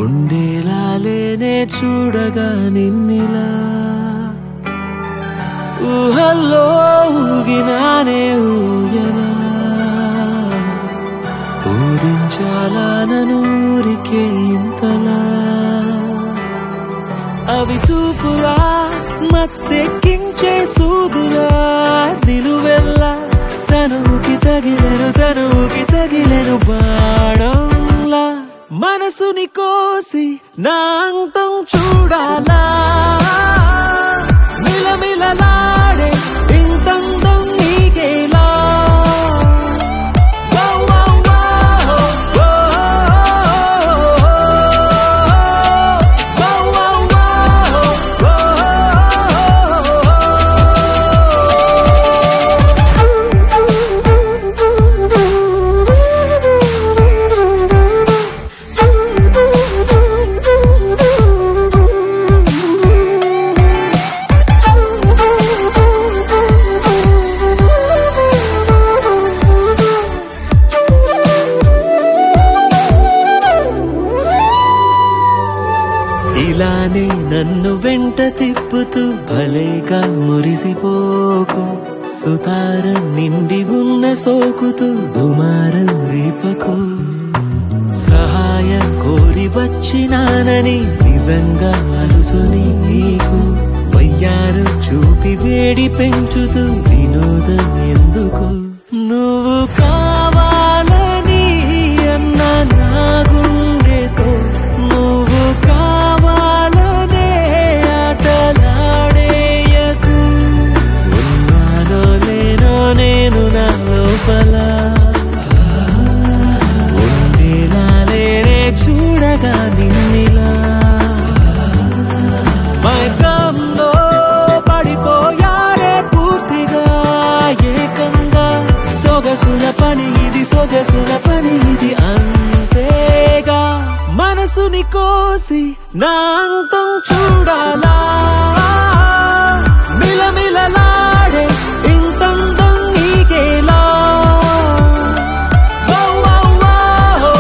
ఉండేలాలేనే చూడగా నిన్నిలా ఊహల్లో ఊగినానే ఊయలా ఊరించాలా ననూరికే ఇంతలా అవి చూపులా మత్తెక్కించే సూదులా నిలువెల్లా తనువుకి తగిలెను తనువుకి తగిలెను బాణంలా మనసుని కోసి నా అంతం చూడాలా మిలమిలలాడే ఇంతందం నీకేలా Wow, wow, wow, wow. Wow, wow, wow, ఇలానే నన్ను వెంట తిప్పుతూ భలేగా మురిసిపోకు సుతారం నిండి ఉన్న సోకుతూ దుమారం రేపకు సహాయం కోరి వచ్చినానని నిజంగా అలుసుని నీకు వయ్యారు చూపి వేడి పెంచుతూ వినోదం ఎందుకు నువ్వు కావాలని అన్న నా గుండెతో నువ్వు కావాలనే ఆటలాడేయకు ఉన్నానో లేనో నేను నా లోపల ఉండేలాలేనే చూడగా నిన్నిలా మైకంలో పడిపోయారే పూర్తిగా ఏకంగా సొగసుల పని ఇది సొగసుల పని ఇది అంతేగా మనసుని కోసి నా అంతం చూడాలా మిలమిలలాడే ఇంతందం నీకేలా Wow, wow, wow.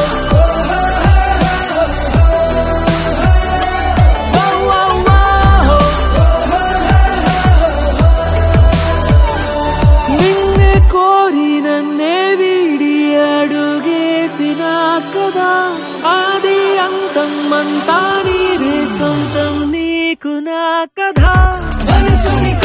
Wow, wow, wow. నిన్నే కోరి నన్నే వీడి అడుగేసిన కదా ఆది అంతం అంతా నీవే సొంతం నీకు నా కథ మనసుని